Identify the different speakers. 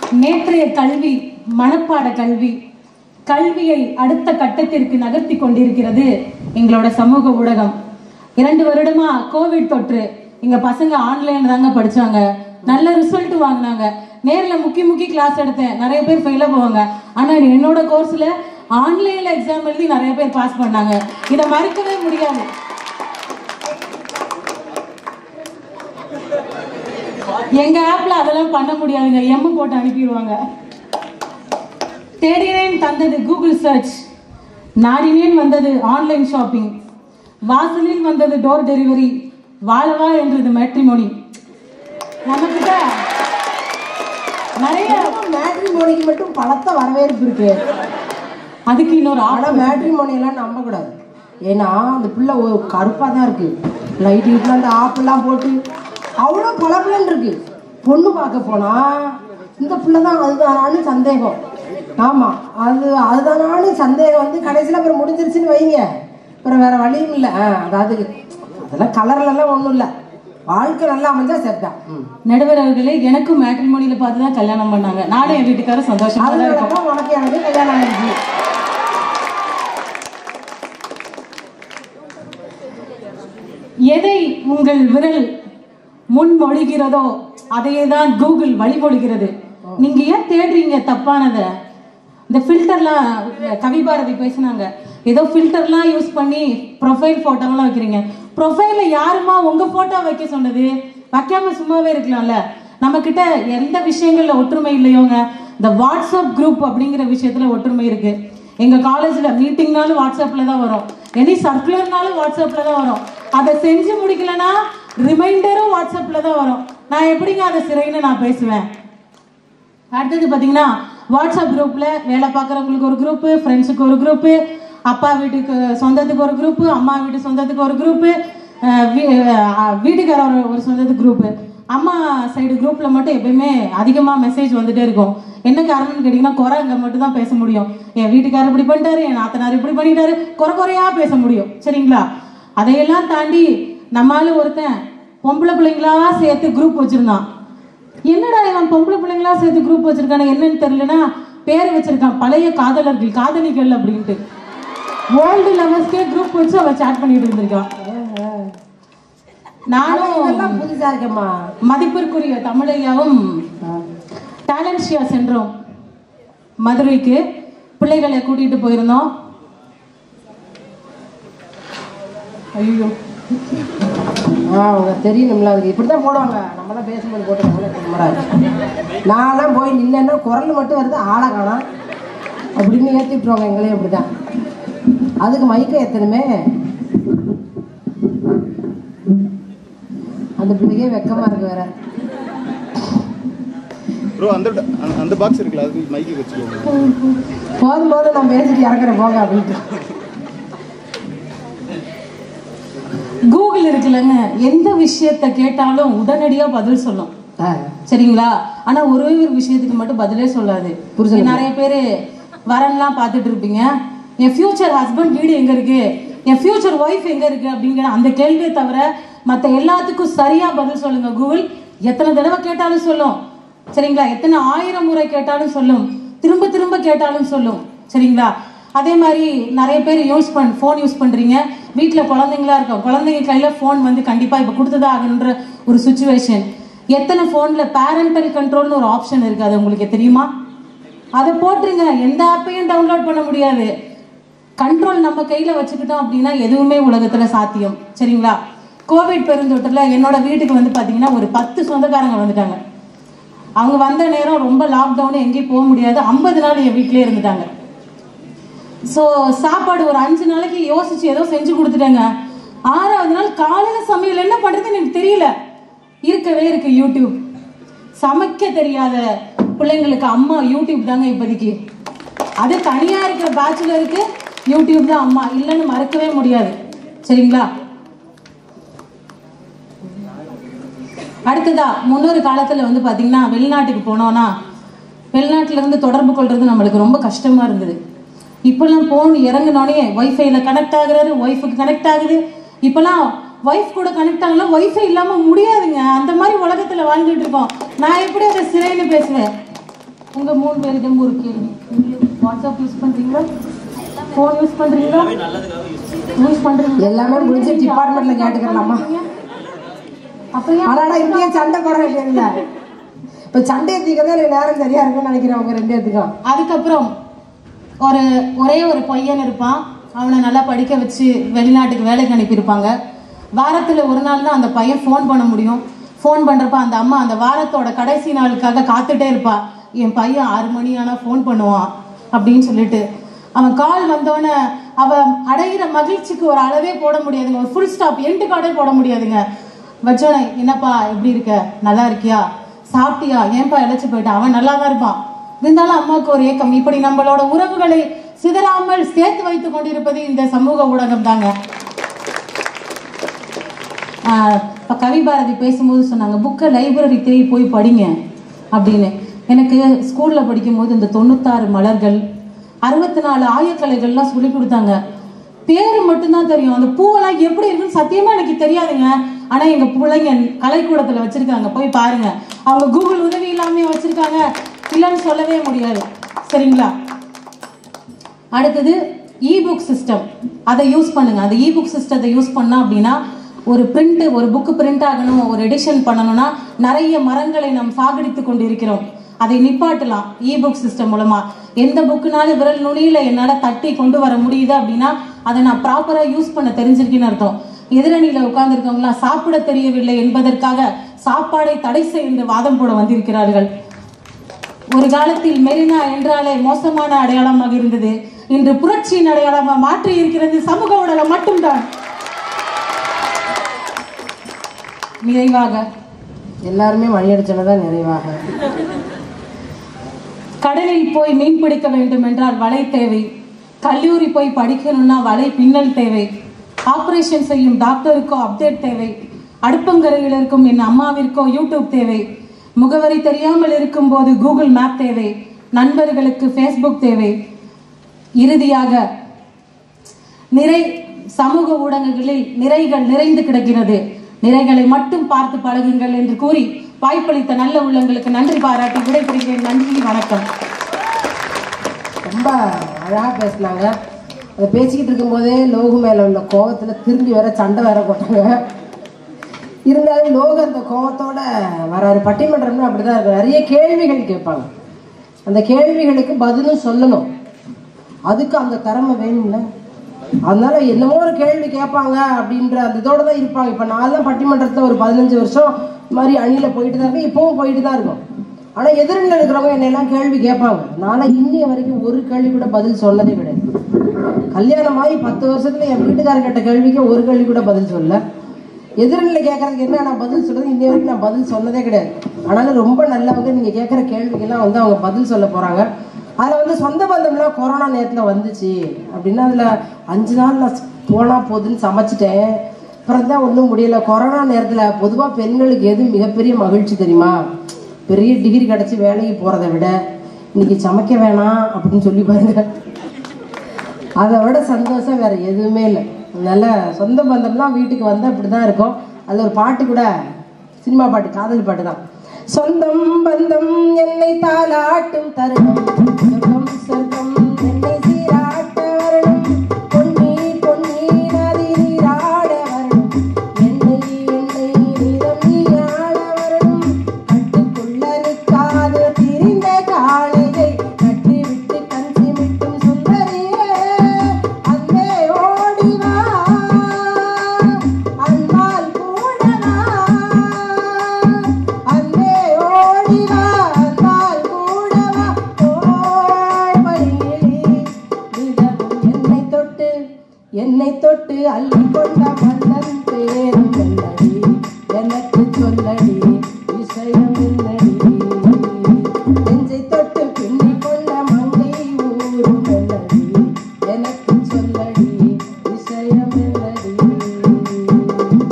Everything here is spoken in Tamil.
Speaker 1: நேற்றைய கல்வி மனப்பாட கல்வி கல்வியை அடுத்த கட்டத்திற்கு நகர்த்தி கொண்டிருக்கிறது எங்களோட சமூக ஊடகம் இரண்டு வருடமா கோவிட் தொற்று எங்க பசங்க ஆன்லைன்ல தாங்க படிச்சாங்க நல்ல ரிசல்ட் வாங்கினாங்க நேர்ல முக்கி முக்கி கிளாஸ் எடுத்தேன் நிறைய பேர் ஃபெயிலா போவாங்க ஆனா என்னோட கோர்ஸ்ல ஆன்லைன்ல எக்ஸாம் எழுதி நிறைய பேர் பாஸ் பண்ணாங்க இதை மறுக்கவே முடியாது எங்க ஆப்ல அதெல்லாம் பண்ண முடியாதுங்க எம் போட்டு அனுப்பிடுவாங்க தேடினேன் தந்தது கூகுள் சர்ச் நாடினேன் வந்தது ஆன்லைன் ஷாப்பிங் வாசலில் வந்தது டோர் டெலிவரி வாழவா என்றது மேட்ரிமோனி நம்மக்கிட்ட நிறைய
Speaker 2: மேட்ரிமோனிக்கு மட்டும் பலத்த வரவேற்பு இருக்கு
Speaker 1: அதுக்கு இன்னொரு ஆட
Speaker 2: ஆனால் மேட்ரிமோனியெல்லாம் நம்பக்கூடாது ஏன்னா அந்த பிள்ளை கருப்பாக தான் இருக்கு லைட் வீட்டில் அந்த ஆப்பெல்லாம் போட்டு அவ்வளோ பளபளன்னு இருக்கு பொண்ணு பார்க்க போனா இந்த பிள்ளை தான் அதுதானான்னு சந்தேகம் ஆமாம் அது அதுதானான்னு சந்தேகம் வந்து கடைசியில் அப்புறம் முடிஞ்சிருச்சுன்னு வைங்க அப்புறம் வேற வழியும் இல்லை ஆ அதாவது அதெல்லாம் கலர்லலாம் ஒன்றும் இல்லை வாழ்க்கை நல்லா அமைஞ்சா செட்டான் ம்
Speaker 1: நடுவர் அவர்களே எனக்கும் மேட்ரிமோனியில பார்த்து தான் கல்யாணம் பண்ணாங்க நானும் என் வீட்டுக்காரரும் சந்தோஷமா தான் இருக்கோம்
Speaker 2: அதனால தான் உனக்கு எனக்கு கல்யாணம் ஆயிடுச்சு
Speaker 1: எதை உங்கள் விரல் முன்மொழிகிறதோ அதையே தான் கூகுள் வழிமொழிகிறது நீங்க ஏன் தேடுறீங்க தப்பானத இந்த ஃபில்டர்லாம் கவி பாரதி பேசினாங்க ஏதோ ஃபில்டர்லாம் யூஸ் பண்ணி ப்ரொஃபைல் ஃபோட்டோலாம் வைக்கிறீங்க ப்ரொஃபைல யாருமா உங்க போட்டோ வைக்க சொன்னது வைக்காம சும்மாவே இருக்கலாம்ல நம்ம கிட்ட எந்த விஷயங்கள்ல ஒற்றுமை இல்லையோங்க இந்த வாட்ஸ்அப் குரூப் அப்படிங்கிற விஷயத்துல ஒற்றுமை இருக்கு எங்க காலேஜ்ல மீட்டிங்னாலும் வாட்ஸ்அப்ல தான் வரும் எனி சர்க்குலர்னாலும் வாட்ஸ்அப்ல தான் வரும் அதை செஞ்சு முடிக்கலனா ரிமைண்டரும் வாட்ஸ்அப்ல தான் வரும் நான் எப்படிங்க அதை சிறைன்னு நான் பேசுவேன் அடுத்தது பார்த்தீங்கன்னா வாட்ஸ்அப் குரூப்பில் வேலை பார்க்குறவங்களுக்கு ஒரு குரூப்பு ஃப்ரெண்ட்ஸுக்கு ஒரு குரூப்பு அப்பா வீட்டுக்கு சொந்தத்துக்கு ஒரு குரூப்பு அம்மா வீட்டு சொந்தத்துக்கு ஒரு குரூப்பு வீட்டுக்கார ஒரு ஒரு சொந்தத்துக்கு குரூப்பு அம்மா சைடு குரூப்பில் மட்டும் எப்பயுமே அதிகமாக மெசேஜ் வந்துட்டே இருக்கும் என்ன காரணம்னு கேட்டிங்கன்னா குறை அங்கே மட்டும் தான் பேச முடியும் என் வீட்டுக்காரர் இப்படி பண்ணிட்டாரு என் நாத்தனார் இப்படி பண்ணிட்டாரு குறை குறையா பேச முடியும் சரிங்களா அதையெல்லாம் தாண்டி நம்மால ஒருத்தன் பொம்பளை பிள்ளைங்களா சேர்த்து குரூப் வச்சிருந்தான் என்னடா இவன் பொம்பளை பிள்ளைங்களா சேர்த்து குரூப் வச்சிருக்கானு என்னன்னு தெரியலனா பேர் வச்சிருக்கான் பழைய காதலர்கள் காதலிகள் அப்படின்ட்டு ஓல்டு லவர்ஸ்க்கே குரூப் வச்சு அவ சாட் பண்ணிட்டு இருந்திருக்கான் நானும்
Speaker 2: இதெல்லாம் புதுசா இருக்கேம்மா
Speaker 1: மதிப்பிற்குரிய தமிழையாவும் டேலன்ஷியா சென்றோம் மதுரைக்கு பிள்ளைகளை கூட்டிட்டு போயிருந்தோம் ஐயோ
Speaker 2: ஆ அவங்க தெரியணும்ல அதுக்கு இப்படி தான் போடுவாங்க நம்மளாம் பேசும்போது போட்டுருக்காங்க கேமரா நான்லாம் போய் நின்னேன்னா குரல் மட்டும் வருது ஆளை காணோம் அப்படின்னு ஏற்றி விட்டுருவாங்க எங்களையும் அப்படி தான் அதுக்கு மைக்க ஏற்றணுமே அந்த பிள்ளைக்கே வெக்கமாக இருக்கு வேற
Speaker 3: ப்ரோ அந்த அந்த- அந்த பாக்ஸ் இருக்குல்ல அது மைக்கு வச்சுக்கோங்க
Speaker 2: போதும் போதும் நான் பேசிட்டு இறக்குறேன் போங்க அப்படின்ட்டு
Speaker 1: கூகுள் இருக்குல்லங்க எந்த விஷயத்த கேட்டாலும் உடனடியா பதில் சொல்லும்
Speaker 2: ஆ
Speaker 1: சரிங்களா ஆனா ஒரே ஒரு விஷயத்துக்கு மட்டும் பதிலே சொல்லாது
Speaker 2: புரிஞ்சுது.
Speaker 1: நிறைய பேர் வரன்லாம் பார்த்துட்டு இருப்பீங்க என் ஃபியூச்சர் ஹஸ்பண்ட் வீடு எங்க இருக்கு என் ஃபியூச்சர் ஒய்ஃப் எங்க இருக்கு அப்படிங்கிற அந்த கேள்வியை தவிர மத்த எல்லாத்துக்கும் சரியா பதில் சொல்லுங்க கூகுள் எத்தனை தடவை கேட்டாலும் சொல்லும் சரிங்களா எத்தனை ஆயிரம் முறை கேட்டாலும் சொல்லும் திரும்ப திரும்ப கேட்டாலும் சொல்லும் சரிங்களா அதே மாதிரி நிறைய பேர் யூஸ் பண் ஃபோன் யூஸ் பண்றீங்க வீட்டில் குழந்தைங்களா இருக்கும் குழந்தைங்க கையில ஃபோன் வந்து கண்டிப்பா இப்போ கொடுத்ததா ஆகணுன்ற ஒரு சுச்சுவேஷன் எத்தனை ஃபோன்ல பேரண்டல் கண்ட்ரோல்னு ஒரு ஆப்ஷன் இருக்கு அது உங்களுக்கு தெரியுமா அதை போட்டுருங்க எந்த ஆப்பையும் டவுன்லோட் பண்ண முடியாது கண்ட்ரோல் நம்ம கையில வச்சுக்கிட்டோம் அப்படின்னா எதுவுமே உலகத்துல சாத்தியம் சரிங்களா கோவிட் பெருந்தொற்றுல என்னோட வீட்டுக்கு வந்து பாத்தீங்கன்னா ஒரு பத்து சொந்தக்காரங்க வந்துட்டாங்க அவங்க வந்த நேரம் ரொம்ப லாக்டவுன் எங்கேயும் போக முடியாது ஐம்பது நாள் என் வீட்டிலே இருந்துட்டாங்க ஸோ சாப்பாடு ஒரு அஞ்சு நாளைக்கு யோசிச்சு ஏதோ செஞ்சு கொடுத்துட்டேங்க ஆறாவது நாள் காலையில சமையல் என்ன பண்றதுன்னு எனக்கு தெரியல இருக்கவே இருக்கு யூடியூப் சமைக்க தெரியாத பிள்ளைங்களுக்கு அம்மா யூடியூப் தாங்க இப்போதைக்கு அது தனியா இருக்கிற பேச்சுலருக்கு யூடியூப் தான் அம்மா இல்லைன்னு மறக்கவே முடியாது சரிங்களா அடுத்ததா முன்னொரு காலத்துல வந்து பாத்தீங்கன்னா வெளிநாட்டுக்கு போனோம்னா வெளிநாட்டுல இருந்து தொடர்பு கொள்றது நம்மளுக்கு ரொம்ப கஷ்டமா இருந்தது இப்பெல்லாம் போன் இறங்கினோடனே ஒய்ஃபைல கனெக்ட் ஆகுறாரு ஒய்ஃபுக்கு கனெக்ட் ஆகுது இப்பெல்லாம் ஒய்ஃப் கூட கனெக்ட் ஆகலாம் ஒய்ஃபை இல்லாம முடியாதுங்க அந்த மாதிரி உலகத்துல வாழ்ந்துட்டு இருக்கோம் நான் எப்படி அதை சிறைன்னு பேசுவேன் உங்க மூணு பேரிடம் ஒரு கேள்வி உங்களுக்கு வாட்ஸ்அப் யூஸ் பண்றீங்களா ஃபோன் யூஸ் பண்றீங்களா யூஸ் பண்றீங்களா
Speaker 2: எல்லாமே முடிஞ்சு டிபார்ட்மெண்ட்ல கேட்டுக்கிறலாமா
Speaker 1: அப்புறம் ஏன்
Speaker 2: ஆனாடா இப்பயே சண்டை போட வேண்டியதில்ல இப்ப சண்டையை தீக்க தான் எனக்கு நேரம் சரியா இருக்கும்னு நினைக்கிறேன் அவங்க ரெண்டு பேத்துக்கும்
Speaker 1: அதுக்கப்புறம் ஒரு ஒரே ஒரு பையன் இருப்பான் அவனை நல்லா படிக்க வச்சு வெளிநாட்டுக்கு வேலைக்கு அனுப்பியிருப்பாங்க வாரத்தில் ஒரு நாள் தான் அந்த பையன் ஃபோன் பண்ண முடியும் ஃபோன் பண்ணுறப்ப அந்த அம்மா அந்த வாரத்தோட கடைசி நாளுக்காக காத்துட்டே இருப்பா என் பையன் ஆறு மணி ஆனால் ஃபோன் பண்ணுவான் அப்படின்னு சொல்லிட்டு அவன் கால் வந்தோடனே அவன் அடையிற மகிழ்ச்சிக்கு ஒரு அளவே போட முடியாதுங்க ஒரு ஃபுல் ஸ்டாப் எண்டு கார்டே போட முடியாதுங்க வச்சோடனே என்னப்பா எப்படி இருக்க நல்லா இருக்கியா சாப்பிட்டியா ஏன்பா இழைச்சு போயிட்டான் அவன் நல்லா தான் இருப்பான் இருந்தாலும் அம்மாவுக்கு ஒரு ஏக்கம் இப்படி நம்மளோட உறவுகளை சிதறாமல் சேர்த்து வைத்துக் கொண்டிருப்பது இந்த சமூக ஊடகம் தாங்க இப்போ கவி பாரதி பேசும்போது சொன்னாங்க புக்கை லைப்ரரி தேடி போய் படிங்க அப்படின்னு எனக்கு ஸ்கூலில் படிக்கும்போது இந்த தொண்ணூத்தாறு மலர்கள் அறுபத்தி நாலு ஆயக்கலைகள்லாம் சொல்லி கொடுத்தாங்க பேர் மட்டும்தான் தெரியும் அந்த பூவெல்லாம் எப்படி இருக்குன்னு சத்தியமா எனக்கு தெரியாதுங்க ஆனா எங்க பிள்ளைங்க கலைக்கூடத்துல வச்சிருக்காங்க போய் பாருங்க அவங்க கூகுள் உதவி இல்லாம வச்சிருக்காங்க இல்லைன்னு சொல்லவே முடியாது சரிங்களா அடுத்தது இபுக் சிஸ்டம் அதை யூஸ் பண்ணுங்க அந்த இபுக் சிஸ்டத்தை யூஸ் பண்ணா அப்படின்னா ஒரு பிரிண்ட் ஒரு புக்கு பிரிண்ட் ஆகணும் ஒரு எடிஷன் பண்ணணும்னா நிறைய மரங்களை நாம் சாகடித்து கொண்டு இருக்கிறோம் அதை நிப்பாட்டலாம் இபுக் சிஸ்டம் மூலமா எந்த புக்குனாலும் விரல் நுனியில என்னால தட்டி கொண்டு வர முடியுது அப்படின்னா அதை நான் ப்ராப்பரா யூஸ் பண்ண தெரிஞ்சிருக்கேன்னு அர்த்தம் எதிரணியில உட்கார்ந்துருக்கவங்களாம் சாப்பிட தெரியவில்லை என்பதற்காக சாப்பாடை தடை செய்து வாதம் போட வந்திருக்கிறார்கள் ஒரு காலத்தில் மெரினா என்றாலே மோசமான அடையாளமாக இருந்தது இன்று புரட்சியின் அடையாளமாக மாற்றி இருக்கிறது சமூக ஊடகம் மட்டும்தான் நிறைவாக
Speaker 2: எல்லாருமே மணி அடிச்சனதான் நிறைவாக
Speaker 1: கடலில் போய் மீன் பிடிக்க வேண்டும் என்றால் வலை தேவை கல்லூரி போய் படிக்கணும்னா வலை பின்னல் தேவை ஆபரேஷன் செய்யும் டாக்டருக்கோ அப்டேட் தேவை அடுப்பங்கரையில் இருக்கும் என் அம்மாவிற்கோ யூடியூப் தேவை முகவரி தெரியாமல் இருக்கும்போது கூகுள் மேப் தேவை நண்பர்களுக்கு ஃபேஸ்புக் தேவை இறுதியாக நிறை சமூக ஊடகங்களில் நிறைகள் நிறைந்து கிடக்கிறது நிறைகளை மட்டும் பார்த்து பழகுங்கள் என்று கூறி வாய்ப்பளித்த நல்ல உள்ளங்களுக்கு நன்றி பாராட்டி விடைபெறுகிறேன் நன்றி வணக்கம்
Speaker 2: ரொம்ப அழகா பேசினாங்க அதை பேசிக்கிட்டு இருக்கும்போதே லோகு மேல உள்ள கோவத்துல திரும்பி வர சண்டை வேற போட்டாங்க இருந்தாலும் லோகு அந்த கோவத்தோட வராரு பட்டிமன்றம்னு அப்படிதான் இருக்கு நிறைய கேள்விகள் கேட்பாங்க அந்த கேள்விகளுக்கு பதிலும் சொல்லணும் அதுக்கு அந்த திறமை வேணும்ல அதனால என்னமோ ஒரு கேள்வி கேட்பாங்க அப்படின்ற அந்த இதோட தான் இருப்பாங்க இப்போ நான் தான் பட்டிமன்றத்தில் ஒரு பதினஞ்சு வருஷம் இந்த மாதிரி அணியில் போயிட்டு தான் இருக்கேன் இப்பவும் போயிட்டு தான் இருக்கும் ஆனால் எதிரில் இருக்கிறவங்க என்னெல்லாம் கேள்வி கேட்பாங்க நானும் இன்னைய வரைக்கும் ஒரு கேள்வி கூட பதில் சொன்னதே கிடையாது கல்யாணம் ஆகி பத்து வருஷத்துல என் வீட்டுக்காரர் கேட்ட கேள்விக்கு ஒரு கேள்வி கூட பதில் சொல்ல எதிரில் கேட்கறதுக்கு என்ன நான் பதில் சொல்றது இன்னைய வரைக்கும் நான் பதில் சொன்னதே கிடையாது ஆனாலும் ரொம்ப நல்லவங்க நீங்க கேட்குற கேள்விக்கெல்லாம் வந்து அவங்க பதில் சொல்ல போறாங்க அதில் வந்து சொந்த பந்தம்லாம் கொரோனா நேரத்தில் வந்துச்சு அப்படின்னா அதில் அஞ்சு நாள் நான் போனா போதுன்னு சமைச்சிட்டேன் அப்புறம் தான் ஒன்றும் முடியல கொரோனா நேரத்தில் பொதுவாக பெண்களுக்கு எது மிகப்பெரிய மகிழ்ச்சி தெரியுமா பெரிய டிகிரி கிடச்சி வேலைக்கு போகிறத விட இன்னைக்கு சமைக்க வேணாம் அப்படின்னு சொல்லி பாருங்க அதை விட சந்தோஷம் வேற எதுவுமே இல்லை அதனால சொந்த பந்தம்லாம் வீட்டுக்கு வந்தால் இப்படி தான் இருக்கும் அதில் ஒரு பாட்டு கூட சினிமா பாட்டு காதல் பாட்டு தான் சொந்தம் பந்தம் என்னை தாளாட்டும் தருணம் சொர்க்கம் சொர்க்கம் என்னை சீராட்ட வரணும் பொன்னி பொன்னி நதி நீராட வரணும் என்னை என்னை நீரம் நீ ஆட வரணும் கட்டுக்குள்ள நிற்காது திரிந்த காளையை கட்டிவிட்டு கண் சிமிட்டும் சுந்தரியே அன்பே ஓடி வா அன்பால் கூட வா அன்பே ஓடி வா அன்பால் கூட வா ஓய் மயிலே நிலவும் என்னை தொட்டு என்னை தொட்டு அள்ளி கொண்ட மன்னன் பேரும் என்னடி எனக்கு சொல்லடி